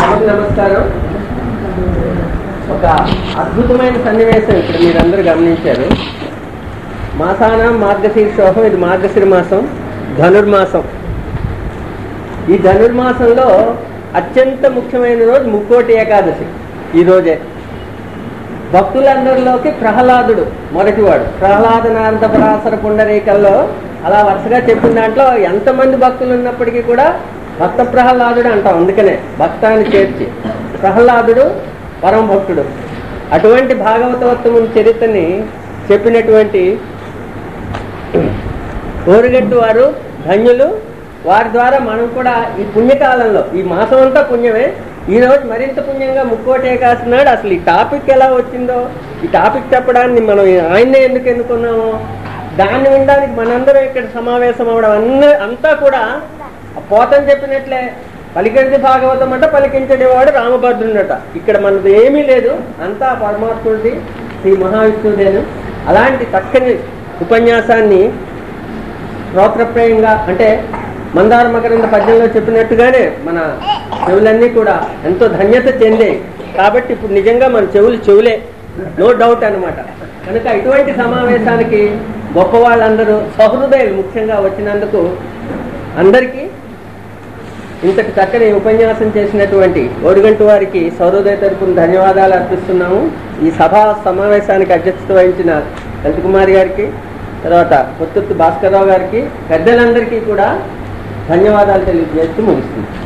అందరికీ నమస్కారం ఒక అద్భుతమైన సన్నివేశం ఇప్పుడు మీరందరూ గమనించారు మాసానం మార్గశీర్షోహం ఇది మార్గశిర మాసం ధనుర్మాసం ఈ ధనుర్మాసంలో అత్యంత ముఖ్యమైన రోజు ముక్కోటి ఏకాదశి ఈ రోజే భక్తులందరిలోకి ప్రహ్లాదుడు మొదటివాడు ప్రహ్లాద నారద పరాశర పుండరీకల్లో అలా వరుసగా చెప్పిన దాంట్లో ఎంతమంది భక్తులు ఉన్నప్పటికీ కూడా భక్త ప్రహ్లాదుడు అంటాం అందుకనే భక్తాన్ని చేర్చి ప్రహ్లాదుడు పరమ భక్తుడు అటువంటి భాగవతోత్తముని చరిత్రని చెప్పినటువంటి ఓరుగట్టు వారు ధన్యులు వారి ద్వారా మనం కూడా ఈ పుణ్యకాలంలో ఈ మాసం అంతా పుణ్యమే ఈ రోజు మరింత పుణ్యంగా ముక్కోటి ఏకాశి నాడు అసలు ఈ టాపిక్ ఎలా వచ్చిందో ఈ టాపిక్ చెప్పడాన్ని మనం ఆయన్నే ఎందుకు ఎన్నుకున్నామో దాన్ని వినడానికి మనందరం ఇక్కడ సమావేశం అవడం అన్న అంతా కూడా ఆ పోతని చెప్పినట్లే పలికింది భాగవతం అంట పలికించడేవాడు రామభద్రుడట ఇక్కడ మనది ఏమీ లేదు అంతా పరమాత్ముడిది శ్రీ మహావిష్ణుదేను అలాంటి చక్కని ఉపన్యాసాన్ని శ్రోత్రప్రాయంగా అంటే మందార మకరంద పద్యంలో చెప్పినట్టుగానే మన చెవులన్నీ కూడా ఎంతో ధన్యత చెందే కాబట్టి ఇప్పుడు నిజంగా మన చెవులు చెవులే నో డౌట్ అన్నమాట కనుక ఇటువంటి సమావేశానికి గొప్ప వాళ్ళందరూ సహృదయులు ముఖ్యంగా వచ్చినందుకు అందరికీ ఇంతటి చక్కని ఉపన్యాసం చేసినటువంటి ఓడిగంటి వారికి సౌరోదయ తరపున ధన్యవాదాలు అర్పిస్తున్నాము ఈ సభా సమావేశానికి అధ్యక్షత వహించిన లలిత కుమారి గారికి తర్వాత పొత్తుర్తి భాస్కర్రావు గారికి పెద్దలందరికీ కూడా ధన్యవాదాలు తెలియజేస్తూ ముగిస్తుంది